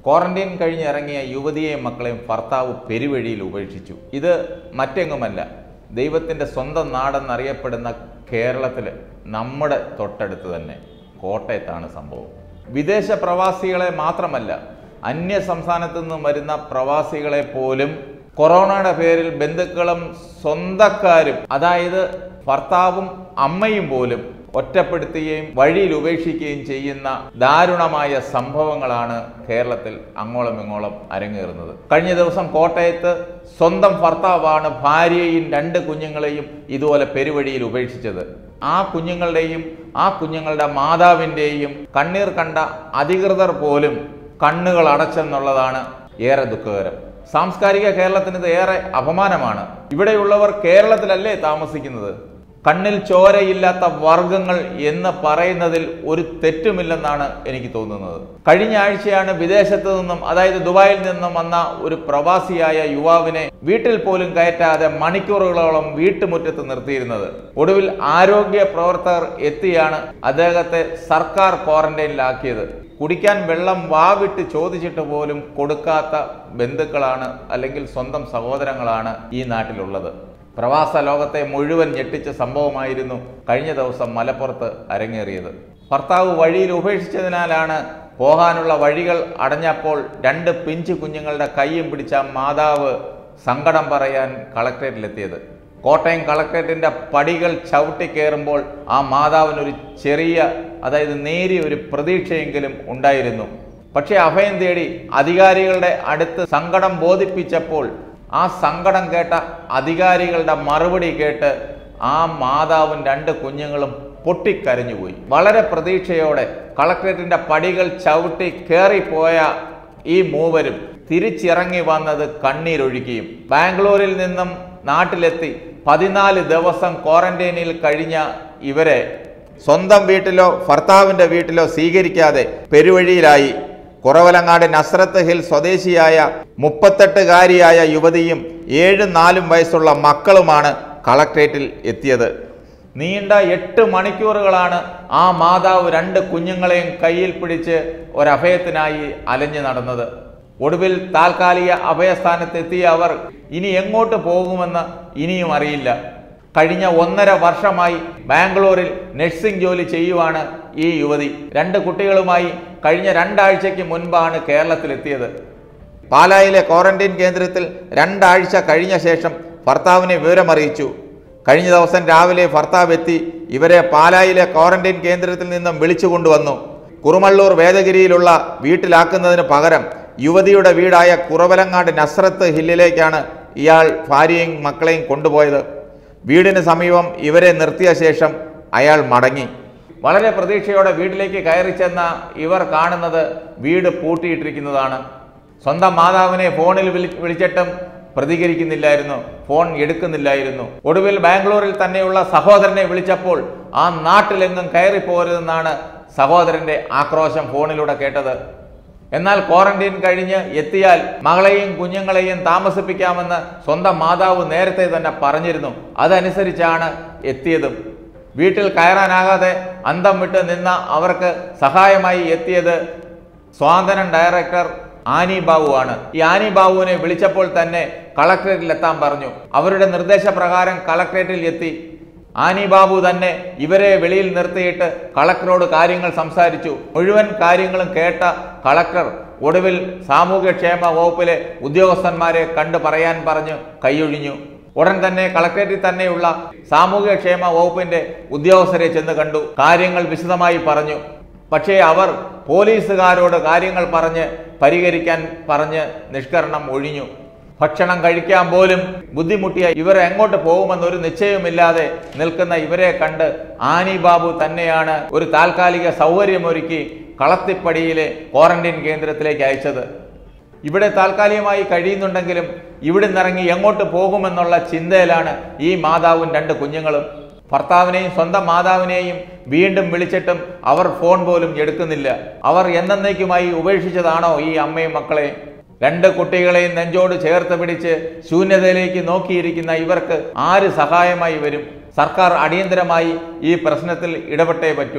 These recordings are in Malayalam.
ക്വാറന്റൈൻ കഴിഞ്ഞിറങ്ങിയ യുവതിയെയും മക്കളെയും ഭർത്താവ് പെരുവഴിയിൽ ഉപേക്ഷിച്ചു ഇത് മറ്റെങ്ങുമല്ല ദൈവത്തിൻ്റെ സ്വന്തം നാടെന്നറിയപ്പെടുന്ന കേരളത്തിൽ നമ്മുടെ തൊട്ടടുത്ത് തന്നെ കോട്ടയത്താണ് സംഭവം വിദേശ പ്രവാസികളെ മാത്രമല്ല അന്യ സംസ്ഥാനത്തു നിന്നും വരുന്ന പ്രവാസികളെ പോലും കൊറോണയുടെ പേരിൽ ബന്ധുക്കളും സ്വന്തക്കാരും അതായത് ഭർത്താവും അമ്മയും പോലും ഒറ്റപ്പെടുത്തുകയും വഴിയിൽ ഉപേക്ഷിക്കുകയും ചെയ്യുന്ന ദാരുണമായ സംഭവങ്ങളാണ് കേരളത്തിൽ അങ്ങോളം ഇങ്ങോളം അരങ്ങേറുന്നത് കഴിഞ്ഞ ദിവസം കോട്ടയത്ത് സ്വന്തം ഭർത്താവാണ് ഭാര്യയെയും രണ്ട് കുഞ്ഞുങ്ങളെയും ഇതുപോലെ പെരുവഴിയിൽ ഉപേക്ഷിച്ചത് ആ കുഞ്ഞുങ്ങളുടെയും ആ കുഞ്ഞുങ്ങളുടെ മാതാവിൻ്റെയും കണ്ണീർ കണ്ട അധികൃതർ പോലും കണ്ണുകൾ അടച്ചെന്നുള്ളതാണ് ഏറെ ദുഃഖകരം സാംസ്കാരിക കേരളത്തിന് ഇത് ഏറെ അപമാനമാണ് ഇവിടെയുള്ളവർ കേരളത്തിലല്ലേ താമസിക്കുന്നത് കണ്ണിൽ ചോരയില്ലാത്ത വർഗങ്ങൾ എന്ന് പറയുന്നതിൽ ഒരു തെറ്റുമില്ലെന്നാണ് എനിക്ക് തോന്നുന്നത് കഴിഞ്ഞ ആഴ്ചയാണ് വിദേശത്ത് നിന്നും അതായത് ദുബായിൽ നിന്നും വന്ന ഒരു പ്രവാസിയായ യുവാവിനെ വീട്ടിൽ പോലും കയറ്റാതെ മണിക്കൂറുകളോളം വീട്ടുമുറ്റത്ത് നിർത്തിയിരുന്നത് ഒടുവിൽ ആരോഗ്യ പ്രവർത്തകർ എത്തിയാണ് അദ്ദേഹത്തെ സർക്കാർ ക്വാറന്റൈനിലാക്കിയത് കുടിക്കാൻ വെള്ളം വാവിട്ട് ചോദിച്ചിട്ട് പോലും കൊടുക്കാത്ത ബന്ധുക്കളാണ് അല്ലെങ്കിൽ സ്വന്തം സഹോദരങ്ങളാണ് ഈ നാട്ടിലുള്ളത് പ്രവാസ ലോകത്തെ മുഴുവൻ ഞെട്ടിച്ച സംഭവമായിരുന്നു കഴിഞ്ഞ ദിവസം മലപ്പുറത്ത് അരങ്ങേറിയത് ഭർത്താവ് വഴിയിൽ ഉപേക്ഷിച്ചതിനാലാണ് പോകാനുള്ള വഴികൾ അടഞ്ഞപ്പോൾ രണ്ട് പിഞ്ചു കുഞ്ഞുങ്ങളുടെ കൈയും പിടിച്ച മാതാവ് സങ്കടം പറയാൻ കളക്ട്രേറ്റിലെത്തിയത് കോട്ടയം കളക്ട്രേറ്റിന്റെ പടികൾ ചവിട്ടി കയറുമ്പോൾ ആ മാതാവിനൊരു ചെറിയ അതായത് നേരിയ ഒരു പ്രതീക്ഷയെങ്കിലും ഉണ്ടായിരുന്നു പക്ഷേ അഭയം തേടി അധികാരികളുടെ അടുത്ത് സങ്കടം ബോധിപ്പിച്ചപ്പോൾ ആ സങ്കടം കേട്ട അധികാരികളുടെ മറുപടി കേട്ട് ആ മാതാവും രണ്ട് കുഞ്ഞുങ്ങളും പൊട്ടിക്കരഞ്ഞുപോയി വളരെ പ്രതീക്ഷയോടെ കളക്ട്രേറ്റിന്റെ പടികൾ ചവിട്ടി കയറിപ്പോയ ഈ മൂവരും തിരിച്ചിറങ്ങി വന്നത് കണ്ണീരൊഴുക്കിയും ബാംഗ്ലൂരിൽ നിന്നും നാട്ടിലെത്തി പതിനാല് ദിവസം ക്വാറന്റൈനിൽ കഴിഞ്ഞ ഇവരെ സ്വന്തം വീട്ടിലോ ഭർത്താവിന്റെ വീട്ടിലോ സ്വീകരിക്കാതെ പെരുവഴിയിലായി കുറവലങ്ങാട് നസ്രത്ത് ഹിൽ സ്വദേശിയായ മുപ്പത്തെട്ടുകാരിയായ യുവതിയും ഏഴും നാലും വയസ്സുള്ള മക്കളുമാണ് കളക്ട്രേറ്റിൽ എത്തിയത് നീണ്ട എട്ട് മണിക്കൂറുകളാണ് ആ മാതാവ് രണ്ട് കുഞ്ഞുങ്ങളെയും കയ്യിൽ പിടിച്ച് ഒരഭയത്തിനായി അലഞ്ഞു നടന്നത് ഒടുവിൽ താൽക്കാലിക അഭയസ്ഥാനത്തെത്തിയ അവർ ഇനി എങ്ങോട്ട് പോകുമെന്ന് ഇനിയും അറിയില്ല കഴിഞ്ഞ ഒന്നര വർഷമായി ബാംഗ്ലൂരിൽ നഴ്സിംഗ് ജോലി ചെയ്യുവാണ് ഈ യുവതി രണ്ട് കുട്ടികളുമായി കഴിഞ്ഞ രണ്ടാഴ്ചയ്ക്ക് മുൻപാണ് കേരളത്തിലെത്തിയത് പാലായിലെ ക്വാറന്റൈൻ കേന്ദ്രത്തിൽ രണ്ടാഴ്ച കഴിഞ്ഞ ശേഷം ഭർത്താവിനെ വിവരമറിയിച്ചു കഴിഞ്ഞ ദിവസം രാവിലെ ഭർത്താവ് എത്തി ഇവരെ പാലായിലെ ക്വാറന്റൈൻ കേന്ദ്രത്തിൽ നിന്നും വിളിച്ചു കൊണ്ടുവന്നു കുറുമള്ളൂർ വേദഗിരിയിലുള്ള വീട്ടിലാക്കുന്നതിന് പകരം യുവതിയുടെ വീടായ കുറവലങ്ങാട് നസ്രത്ത് ഹില്ലിലേക്കാണ് ഇയാൾ ഭാര്യയും മക്കളെയും കൊണ്ടുപോയത് വീടിന് സമീപം ഇവരെ നിർത്തിയ ശേഷം അയാൾ മടങ്ങി വളരെ പ്രതീക്ഷയോടെ വീട്ടിലേക്ക് കയറി ചെന്ന ഇവർ കാണുന്നത് വീട് പൂട്ടിയിട്ടിരിക്കുന്നതാണ് സ്വന്തം മാതാവിനെ ഫോണിൽ വിളി വിളിച്ചിട്ടും പ്രതികരിക്കുന്നില്ലായിരുന്നു ഫോൺ എടുക്കുന്നില്ലായിരുന്നു ഒടുവിൽ ബാംഗ്ലൂരിൽ തന്നെയുള്ള സഹോദരനെ വിളിച്ചപ്പോൾ ആ നാട്ടിലെങ്ങും കയറിപ്പോരുതെന്നാണ് സഹോദരന്റെ ആക്രോശം ഫോണിലൂടെ കേട്ടത് എന്നാൽ ക്വാറന്റൈൻ കഴിഞ്ഞ് എത്തിയാൽ മകളെയും കുഞ്ഞുങ്ങളെയും താമസിപ്പിക്കാമെന്ന് സ്വന്തം മാതാവ് നേരത്തെ തന്നെ പറഞ്ഞിരുന്നു അതനുസരിച്ചാണ് എത്തിയതും വീട്ടിൽ കയറാനാകാതെ അന്തം വിട്ട് നിന്ന അവർക്ക് സഹായമായി എത്തിയത് സ്വാതന്ത്ര്യം ഡയറക്ടർ ആനി ബാബുവാണ് ഈ ആനി ബാബുവിനെ വിളിച്ചപ്പോൾ തന്നെ കളക്ട്രേറ്റിൽ എത്താൻ പറഞ്ഞു അവരുടെ നിർദ്ദേശപ്രകാരം കളക്ട്രേറ്റിൽ എത്തി ആനി ബാബു തന്നെ ഇവരെ വെളിയിൽ നിർത്തിയിട്ട് കളക്ടറോട് കാര്യങ്ങൾ സംസാരിച്ചു മുഴുവൻ കാര്യങ്ങളും കേട്ട കളക്ടർ ഒടുവിൽ സാമൂഹ്യക്ഷേമ വകുപ്പിലെ ഉദ്യോഗസ്ഥന്മാരെ കണ്ടു പറയാൻ പറഞ്ഞു കൈയൊഴിഞ്ഞു ഉടൻ തന്നെ കളക്ടറേറ്റിൽ തന്നെയുള്ള സാമൂഹ്യക്ഷേമ വകുപ്പിന്റെ ഉദ്യോഗസ്ഥരെ ചെന്ന് കണ്ടു കാര്യങ്ങൾ വിശദമായി പറഞ്ഞു പക്ഷേ അവർ പോലീസുകാരോട് കാര്യങ്ങൾ പറഞ്ഞ് പരിഹരിക്കാൻ പറഞ്ഞ് നിഷ്കരണം ഒഴിഞ്ഞു ഭക്ഷണം കഴിക്കാൻ പോലും ബുദ്ധിമുട്ടിയ ഇവർ എങ്ങോട്ട് പോകുമെന്നൊരു നിശ്ചയമില്ലാതെ നിൽക്കുന്ന ഇവരെ കണ്ട് ആനി ബാബു തന്നെയാണ് ഒരു താൽക്കാലിക സൗകര്യമൊരുക്കി കളത്തിപ്പടിയിലെ ക്വാറന്റൈൻ കേന്ദ്രത്തിലേക്ക് അയച്ചത് ഇവിടെ താൽക്കാലികമായി കഴിയുന്നുണ്ടെങ്കിലും ഇവിടെ നിന്നിറങ്ങി എങ്ങോട്ട് പോകുമെന്നുള്ള ചിന്തയിലാണ് ഈ മാതാവും രണ്ട് കുഞ്ഞുങ്ങളും ഭർത്താവിനെയും സ്വന്തം മാതാവിനെയും വീണ്ടും വിളിച്ചിട്ടും അവർ ഫോൺ പോലും എടുക്കുന്നില്ല അവർ എന്നേക്കുമായി ഉപേക്ഷിച്ചതാണോ ഈ അമ്മയും മക്കളെയും രണ്ട് കുട്ടികളെയും നെഞ്ചോട് ചേർത്ത് പിടിച്ച് ശൂന്യതയിലേക്ക് നോക്കിയിരിക്കുന്ന ഇവർക്ക് ആര് സഹായമായി വരും സർക്കാർ അടിയന്തരമായി ഈ പ്രശ്നത്തിൽ ഇടപെട്ടേ പറ്റൂ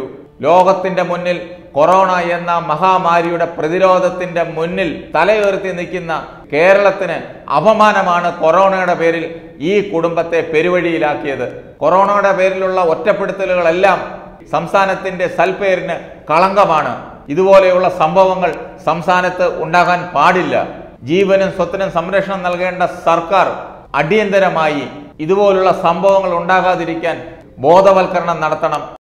ലോകത്തിന്റെ മുന്നിൽ കൊറോണ എന്ന മഹാമാരിയുടെ പ്രതിരോധത്തിന്റെ മുന്നിൽ തലയുയർത്തി നിൽക്കുന്ന കേരളത്തിന് അപമാനമാണ് കൊറോണയുടെ പേരിൽ ഈ കുടുംബത്തെ പെരുവഴിയിലാക്കിയത് കൊറോണയുടെ പേരിലുള്ള ഒറ്റപ്പെടുത്തലുകളെല്ലാം സംസ്ഥാനത്തിന്റെ സൽപ്പേരിന് കളങ്കമാണ് ഇതുപോലെയുള്ള സംഭവങ്ങൾ സംസ്ഥാനത്ത് ഉണ്ടാകാൻ പാടില്ല ജീവനും സ്വത്തിനും സംരക്ഷണം നൽകേണ്ട സർക്കാർ അടിയന്തരമായി ഇതുപോലുള്ള സംഭവങ്ങൾ ഉണ്ടാകാതിരിക്കാൻ ബോധവൽക്കരണം നടത്തണം